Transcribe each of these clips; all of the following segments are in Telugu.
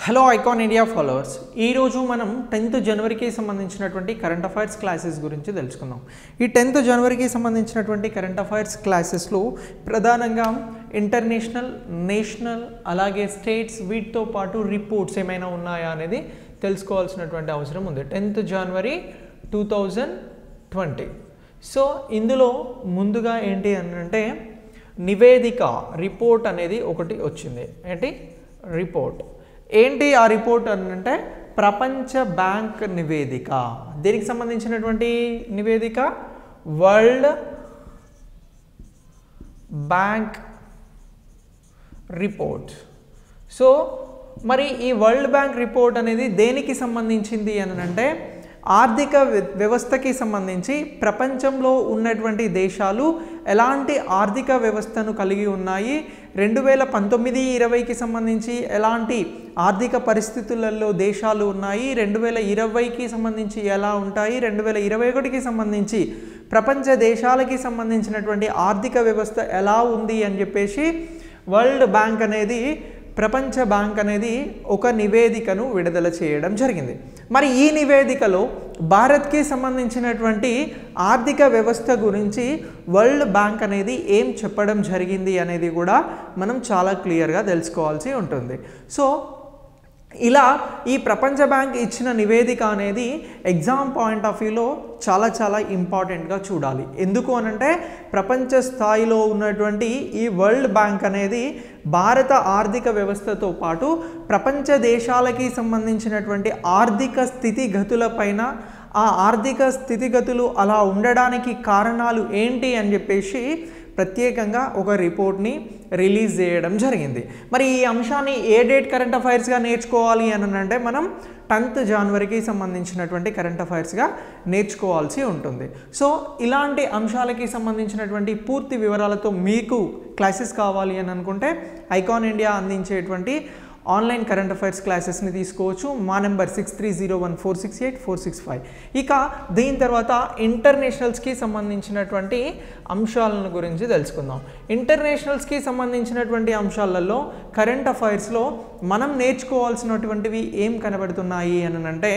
హలో ఐకాన్ ఇండియా ఫాలోవర్స్ ఈరోజు మనం టెన్త్ జనవరికి సంబంధించినటువంటి కరెంట్ అఫైర్స్ క్లాసెస్ గురించి తెలుసుకుందాం ఈ టెన్త్ జనవరికి సంబంధించినటువంటి కరెంట్ అఫైర్స్ క్లాసెస్లో ప్రధానంగా ఇంటర్నేషనల్ నేషనల్ అలాగే స్టేట్స్ వీటితో పాటు రిపోర్ట్స్ ఏమైనా ఉన్నాయా అనేది తెలుసుకోవాల్సినటువంటి అవసరం ఉంది టెన్త్ జనవరి టూ థౌజండ్ ట్వంటీ సో ఇందులో ముందుగా ఏంటి అని అంటే నివేదిక రిపోర్ట్ అనేది ఒకటి వచ్చింది ఏంటి రిపోర్ట్ ఏంటి ఆ రిపోర్ట్ అని అంటే ప్రపంచ బ్యాంక్ నివేదిక దీనికి సంబంధించినటువంటి నివేదిక వరల్డ్ బ్యాంక్ రిపోర్ట్ సో మరి ఈ వరల్డ్ బ్యాంక్ రిపోర్ట్ అనేది దేనికి సంబంధించింది అని అంటే ఆర్థిక వ్య- వ్యవస్థకి సంబంధించి ప్రపంచంలో ఉన్నటువంటి దేశాలు ఎలాంటి ఆర్థిక వ్యవస్థను కలిగి ఉన్నాయి రెండు వేల పంతొమ్మిది ఇరవైకి సంబంధించి ఎలాంటి ఆర్థిక పరిస్థితులలో దేశాలు ఉన్నాయి రెండు వేల ఇరవైకి సంబంధించి ఎలా ఉంటాయి రెండు వేల ఇరవై ఒకటికి సంబంధించి ప్రపంచ దేశాలకి సంబంధించినటువంటి ఆర్థిక వ్యవస్థ ఎలా ఉంది అని చెప్పేసి వరల్డ్ బ్యాంక్ అనేది ప్రపంచ బ్యాంక్ అనేది ఒక నివేదికను విడుదల చేయడం జరిగింది మరి ఈ నివేదికలో భారత్కి సంబంధించినటువంటి ఆర్థిక వ్యవస్థ గురించి వరల్డ్ బ్యాంక్ అనేది ఏం చెప్పడం జరిగింది అనేది కూడా మనం చాలా క్లియర్గా తెలుసుకోవాల్సి ఉంటుంది సో ఇలా ఈ ప్రపంచ బ్యాంక్ ఇచ్చిన నివేదిక అనేది ఎగ్జామ్ పాయింట్ ఆఫ్ వ్యూలో చాలా చాలా ఇంపార్టెంట్గా చూడాలి ఎందుకు అనంటే ప్రపంచ స్థాయిలో ఉన్నటువంటి ఈ వరల్డ్ బ్యాంక్ అనేది భారత ఆర్థిక వ్యవస్థతో పాటు ప్రపంచ దేశాలకి సంబంధించినటువంటి ఆర్థిక స్థితిగతులపైన ఆ ఆర్థిక స్థితిగతులు అలా ఉండడానికి కారణాలు ఏంటి అని చెప్పేసి ప్రత్యేకంగా ఒక రిపోర్ట్ని రిలీజ్ చేయడం జరిగింది మరి ఈ అంశాన్ని ఏ డేట్ కరెంట్ అఫైర్స్గా నేర్చుకోవాలి అని అంటే మనం టెన్త్ జనవరికి సంబంధించినటువంటి కరెంట్ అఫైర్స్గా నేర్చుకోవాల్సి ఉంటుంది సో ఇలాంటి అంశాలకి సంబంధించినటువంటి పూర్తి వివరాలతో మీకు క్లాసెస్ కావాలి అని అనుకుంటే ఐకాన్ ఇండియా అందించేటువంటి ఆన్లైన్ కరెంట్ అఫైర్స్ క్లాసెస్ని తీసుకోవచ్చు మా number six three zero one four six eight four six five ఇక దీని తర్వాత ఇంటర్నేషనల్స్కి సంబంధించినటువంటి అంశాలను గురించి తెలుసుకుందాం ఇంటర్నేషనల్స్కి సంబంధించినటువంటి అంశాలలో కరెంట్ అఫైర్స్లో మనం నేర్చుకోవాల్సినటువంటివి ఏం కనబడుతున్నాయి అని అంటే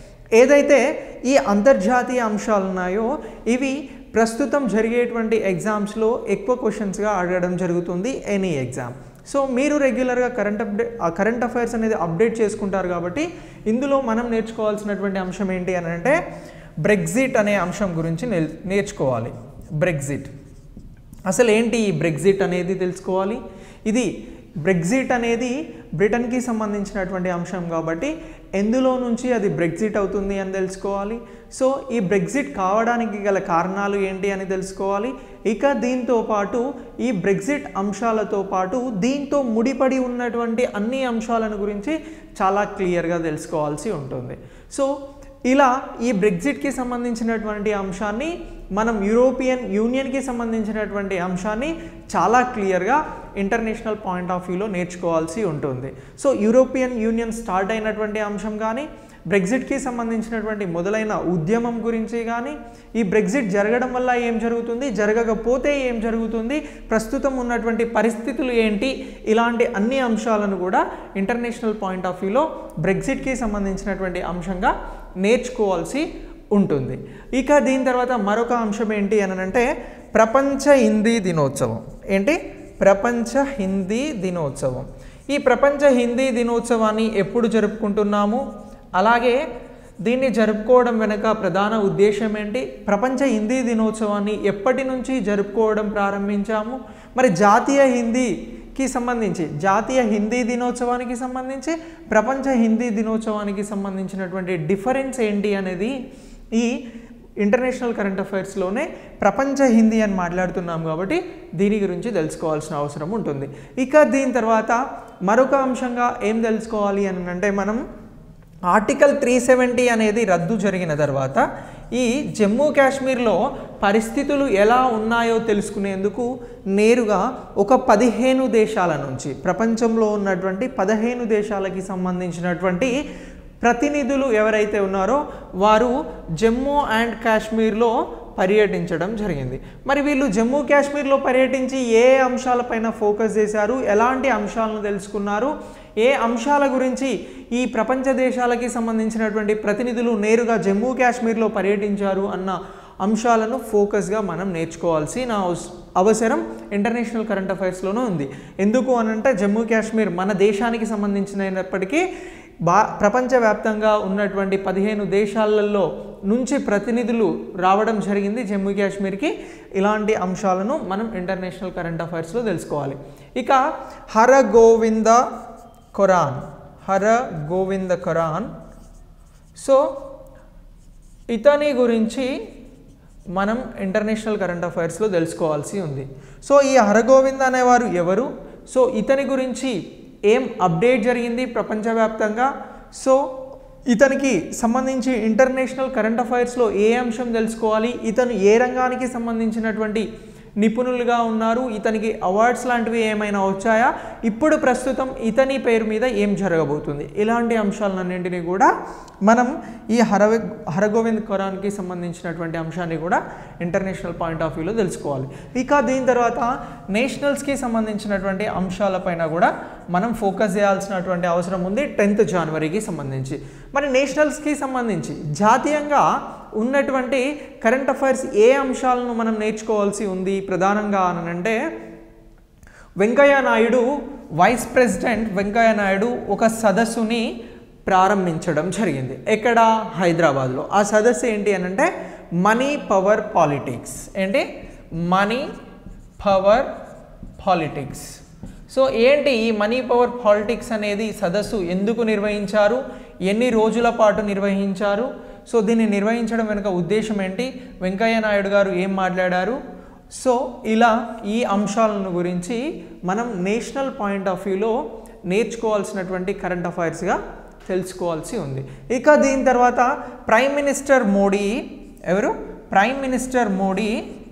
ఏదైతే ఈ అంతర్జాతీయ అంశాలు ఉన్నాయో ఇవి ప్రస్తుతం జరిగేటువంటి ఎగ్జామ్స్లో ఎక్కువ క్వశ్చన్స్గా అడగడం జరుగుతుంది ఎనీ ఎగ్జామ్ సో మీరు రెగ్యులర్గా కరెంట్ అప్డే ఆ కరెంట్ అఫైర్స్ అనేది అప్డేట్ చేసుకుంటారు కాబట్టి ఇందులో మనం నేర్చుకోవాల్సినటువంటి అంశం ఏంటి అని అంటే బ్రెగ్జిట్ అనే అంశం గురించి నేర్ నేర్చుకోవాలి బ్రెగ్జిట్ అసలు ఏంటి ఈ బ్రెగ్జిట్ అనేది తెలుసుకోవాలి ఇది బ్రెగ్జిట్ అనేది బ్రిటన్కి సంబంధించినటువంటి అంశం కాబట్టి ఎందులో నుంచి అది బ్రెగ్జిట్ అవుతుంది అని తెలుసుకోవాలి సో ఈ బ్రెగ్జిట్ కావడానికి గల కారణాలు ఏంటి అని తెలుసుకోవాలి ఇక దీంతో పాటు ఈ బ్రెగ్జిట్ అంశాలతో పాటు దీంతో ముడిపడి ఉన్నటువంటి అన్ని అంశాలను గురించి చాలా క్లియర్గా తెలుసుకోవాల్సి ఉంటుంది సో ఇలా ఈ బ్రెగ్జిట్కి సంబంధించినటువంటి అంశాన్ని మనం యూరోపియన్ యూనియన్కి సంబంధించినటువంటి అంశాన్ని చాలా క్లియర్గా ఇంటర్నేషనల్ పాయింట్ ఆఫ్ వ్యూలో నేర్చుకోవాల్సి ఉంటుంది సో యూరోపియన్ యూనియన్ స్టార్ట్ అయినటువంటి అంశం కానీ బ్రెగ్జిట్కి సంబంధించినటువంటి మొదలైన ఉద్యమం గురించి కానీ ఈ బ్రెగ్జిట్ జరగడం వల్ల ఏం జరుగుతుంది జరగకపోతే ఏం జరుగుతుంది ప్రస్తుతం ఉన్నటువంటి పరిస్థితులు ఏంటి ఇలాంటి అన్ని అంశాలను కూడా ఇంటర్నేషనల్ పాయింట్ ఆఫ్ వ్యూలో బ్రెగ్జిట్కి సంబంధించినటువంటి అంశంగా నేర్చుకోవాల్సి ఉంటుంది ఇక దీని తర్వాత మరొక అంశం ఏంటి అని అంటే ప్రపంచ హిందీ దినోత్సవం ఏంటి ప్రపంచ హిందీ దినోత్సవం ఈ ప్రపంచ హిందీ దినోత్సవాన్ని ఎప్పుడు జరుపుకుంటున్నాము అలాగే దీన్ని జరుపుకోవడం వెనుక ప్రధాన ఉద్దేశం ఏంటి ప్రపంచ హిందీ దినోత్సవాన్ని ఎప్పటి నుంచి జరుపుకోవడం ప్రారంభించాము మరి జాతీయ హిందీకి సంబంధించి జాతీయ హిందీ దినోత్సవానికి సంబంధించి ప్రపంచ హిందీ దినోత్సవానికి సంబంధించినటువంటి డిఫరెన్స్ ఏంటి అనేది ఈ ఇంటర్నేషనల్ కరెంట్ అఫైర్స్లోనే ప్రపంచ హిందీ అని మాట్లాడుతున్నాం కాబట్టి దీని గురించి తెలుసుకోవాల్సిన అవసరం ఉంటుంది ఇక దీని తర్వాత మరొక అంశంగా ఏం తెలుసుకోవాలి అని అంటే మనం ఆర్టికల్ త్రీ సెవెంటీ అనేది రద్దు జరిగిన తర్వాత ఈ జమ్మూ కాశ్మీర్లో పరిస్థితులు ఎలా ఉన్నాయో తెలుసుకునేందుకు నేరుగా ఒక పదిహేను దేశాల నుంచి ప్రపంచంలో ఉన్నటువంటి పదిహేను దేశాలకి సంబంధించినటువంటి ప్రతినిధులు ఎవరైతే ఉన్నారో వారు జమ్మూ అండ్ కాశ్మీర్లో పర్యటించడం జరిగింది మరి వీళ్ళు జమ్మూ కాశ్మీర్లో పర్యటించి ఏ అంశాలపైన ఫోకస్ చేశారు ఎలాంటి అంశాలను తెలుసుకున్నారు ఏ అంశాల గురించి ఈ ప్రపంచ దేశాలకి సంబంధించినటువంటి ప్రతినిధులు నేరుగా జమ్మూ కాశ్మీర్లో పర్యటించారు అన్న అంశాలను ఫోకస్గా మనం నేర్చుకోవాల్సిన అవస- అవసరం ఇంటర్నేషనల్ కరెంట్ అఫైర్స్లోనూ ఉంది ఎందుకు అనంటే జమ్మూ కాశ్మీర్ మన దేశానికి సంబంధించినప్పటికీ బా ప్రపంచవ్యాప్తంగా ఉన్నటువంటి పదిహేను దేశాలలో నుంచి ప్రతినిధులు రావడం జరిగింది జమ్మూ కాశ్మీర్కి ఇలాంటి అంశాలను మనం ఇంటర్నేషనల్ కరెంట్ అఫైర్స్లో తెలుసుకోవాలి ఇక హర గోవింద ఖురాన్ హర గోవింద ఖురాన్ సో ఇతని గురించి మనం ఇంటర్నేషనల్ కరెంట్ అఫైర్స్లో తెలుసుకోవాల్సి ఉంది సో ఈ హరగోవింద్ అనేవారు ఎవరు సో ఇతని గురించి ఏం అప్డేట్ జరిగింది ప్రపంచవ్యాప్తంగా సో ఇతనికి సంబంధించి ఇంటర్నేషనల్ కరెంట్ అఫైర్స్లో ఏ అంశం తెలుసుకోవాలి ఇతను ఏ రంగానికి సంబంధించినటువంటి నిపుణులుగా ఉన్నారు ఇతనికి అవార్డ్స్ లాంటివి ఏమైనా వచ్చాయా ఇప్పుడు ప్రస్తుతం ఇతని పేరు మీద ఏం జరగబోతుంది ఇలాంటి అంశాలన్నింటినీ కూడా మనం ఈ హర హరగోవింద్ ఖురాన్కి సంబంధించినటువంటి అంశాన్ని కూడా ఇంటర్నేషనల్ పాయింట్ ఆఫ్ వ్యూలో తెలుసుకోవాలి ఇక దీని తర్వాత నేషనల్స్కి సంబంధించినటువంటి అంశాలపైన కూడా మనం ఫోకస్ చేయాల్సినటువంటి అవసరం ఉంది టెన్త్ జనవరికి సంబంధించి మరి నేషనల్స్కి సంబంధించి జాతీయంగా ఉన్నటువంటి కరెంట్ అఫైర్స్ ఏ అంశాలను మనం నేర్చుకోవాల్సి ఉంది ప్రధానంగా అనంటే వెంకయ్య నాయుడు వైస్ ప్రెసిడెంట్ వెంకయ్య నాయుడు ఒక సదస్సుని ప్రారంభించడం జరిగింది ఎక్కడ హైదరాబాద్లో ఆ సదస్సు ఏంటి అని అంటే మనీ పవర్ పాలిటిక్స్ ఏంటి మనీ పవర్ పాలిటిక్స్ సో ఏంటి ఈ మనీ పవర్ పాలిటిక్స్ అనేది సదస్సు ఎందుకు నిర్వహించారు ఎన్ని రోజుల పాటు నిర్వహించారు సో దీన్ని నిర్వహించడం వెనుక ఉద్దేశం ఏంటి వెంకయ్య నాయుడు గారు ఏం మాట్లాడారు సో ఇలా ఈ అంశాలను గురించి మనం నేషనల్ పాయింట్ ఆఫ్ వ్యూలో నేర్చుకోవాల్సినటువంటి కరెంట్ అఫైర్స్గా తెలుసుకోవాల్సి ఉంది ఇక దీని తర్వాత ప్రైమ్ మినిస్టర్ మోడీ ఎవరు ప్రైమ్ మినిస్టర్ మోడీ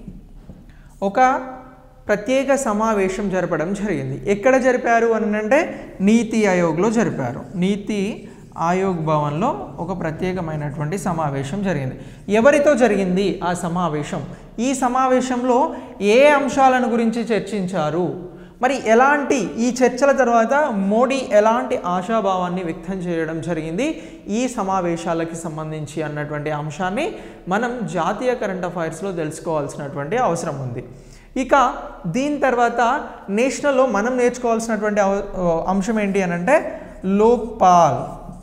ఒక ప్రత్యేక సమావేశం జరపడం జరిగింది ఎక్కడ జరిపారు అని అంటే నీతి ఆయోగ్లో జరిపారు నీతి ఆయోగ్ భవన్లో ఒక ప్రత్యేకమైనటువంటి సమావేశం జరిగింది ఎవరితో జరిగింది ఆ సమావేశం ఈ సమావేశంలో ఏ అంశాలను గురించి చర్చించారు మరి ఎలాంటి ఈ చర్చల తర్వాత మోడీ ఎలాంటి ఆశాభావాన్ని వ్యక్తం చేయడం జరిగింది ఈ సమావేశాలకి సంబంధించి అన్నటువంటి అంశాన్ని మనం జాతీయ కరెంట్ అఫైర్స్లో తెలుసుకోవాల్సినటువంటి అవసరం ఉంది ఇక దీని తర్వాత నేషనల్లో మనం నేర్చుకోవాల్సినటువంటి అవ- అంశం ఏంటి అని అంటే లోక్పాల్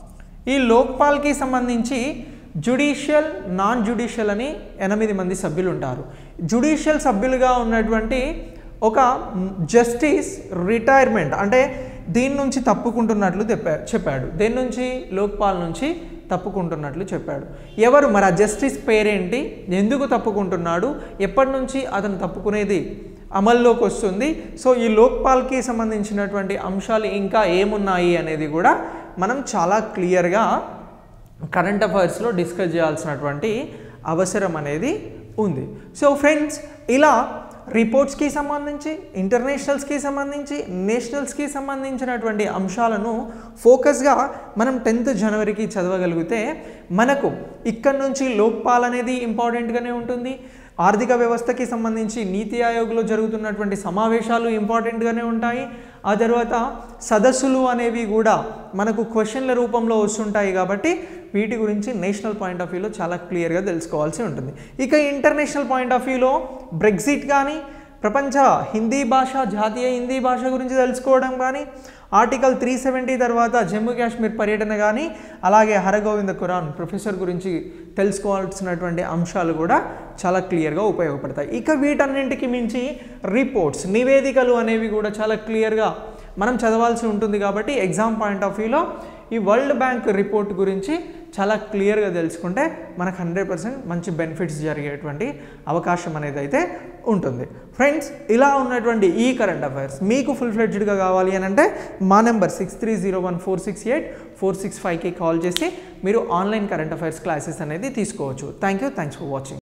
ఈ లోక్పాల్కి సంబంధించి జుడిషియల్ నాన్ జుడిషియల్ అని ఎనిమిది మంది సభ్యులు ఉంటారు జుడిషియల్ సభ్యులుగా ఉన్నటువంటి ఒక జస్టిస్ రిటైర్మెంట్ అంటే దీని నుంచి తప్పుకుంటున్నట్లు చెప్పా- చెప్పాడు దేని నుంచి లోక్పాల్ నుంచి తప్పుకుంటున్నట్లు చెప్పాడు ఎవరు మరి ఆ జస్టిస్ పేరేంటి ఎందుకు తప్పుకుంటున్నాడు ఎప్పటి నుంచి అతను తప్పుకునేది అమల్లోకి వస్తుంది సో ఈ లోక్పాల్కి సంబంధించినటువంటి అంశాలు ఇంకా ఏమున్నాయి అనేది కూడా మనం చాలా క్లియర్గా కరెంట్ అఫైర్స్లో డిస్కస్ చేయాల్సినటువంటి అవసరం అనేది ఉంది సో ఫ్రెండ్స్ ఇలా రిపోర్ట్స్కి సంబంధించి ఇంటర్నేషనల్స్కి సంబంధించి నేషనల్స్కి సంబంధించినటువంటి అంశాలను ఫోకస్గా మనం టెన్త్ జనవరికి చదవగలిగితే మనకు ఇక్కడ నుంచి లోక్పాల్ అనేది ఇంపార్టెంట్గానే ఉంటుంది ఆర్థిక వ్యవస్థకి సంబంధించి నీతి ఆయోగ్లో జరుగుతున్నటువంటి సమావేశాలు ఇంపార్టెంట్గానే ఉంటాయి ఆ తర్వాత సదస్సులు అనేవి కూడా మనకు క్వశ్చన్ల రూపంలో వస్తుంటాయి కాబట్టి వీటి గురించి నేషనల్ పాయింట్ ఆఫ్ వ్యూలో చాలా క్లియర్గా తెలుసుకోవాల్సి ఉంటుంది ఇక ఇంటర్నేషనల్ పాయింట్ ఆఫ్ వ్యూలో బ్రెగ్జిట్ కానీ ప్రపంచ హిందీ భాష జాతీయ హిందీ భాష గురించి తెలుసుకోవడం కానీ ఆర్టికల్ త్రీ సెవెంటీ తర్వాత జమ్మూ కాశ్మీర్ పర్యటన కానీ అలాగే హరగోవింద ఖురాన్ ప్రొఫెసర్ గురించి తెలుసుకోవాల్సినటువంటి అంశాలు కూడా చాలా క్లియర్గా ఉపయోగపడతాయి ఇక వీటన్నింటికి మించి రిపోర్ట్స్ నివేదికలు అనేవి కూడా చాలా క్లియర్గా మనం చదవాల్సి ఉంటుంది కాబట్టి ఎగ్జామ్ పాయింట్ ఆఫ్ వ్యూలో ఈ వరల్డ్ బ్యాంక్ రిపోర్ట్ గురించి చాలా క్లియర్గా తెలుసుకుంటే మనకు హండ్రెడ్ పర్సెంట్ మంచి బెనిఫిట్స్ జరిగేటువంటి అవకాశం అనేది అయితే ఉంటుంది ఫ్రెండ్స్ ఇలా ఉన్నటువంటి ఈ కరెంట్ అఫైర్స్ మీకు ఫుల్ ఫ్లెడ్జ్డ్గా కావాలి అని అంటే మా number six three zero one four six eight four six ఫైవ్కి కాల్ చేసి మీరు ఆన్లైన్ కరెంట్ అఫైర్స్ క్లాసెస్ అనేది తీసుకోవచ్చు thank you thanks for watching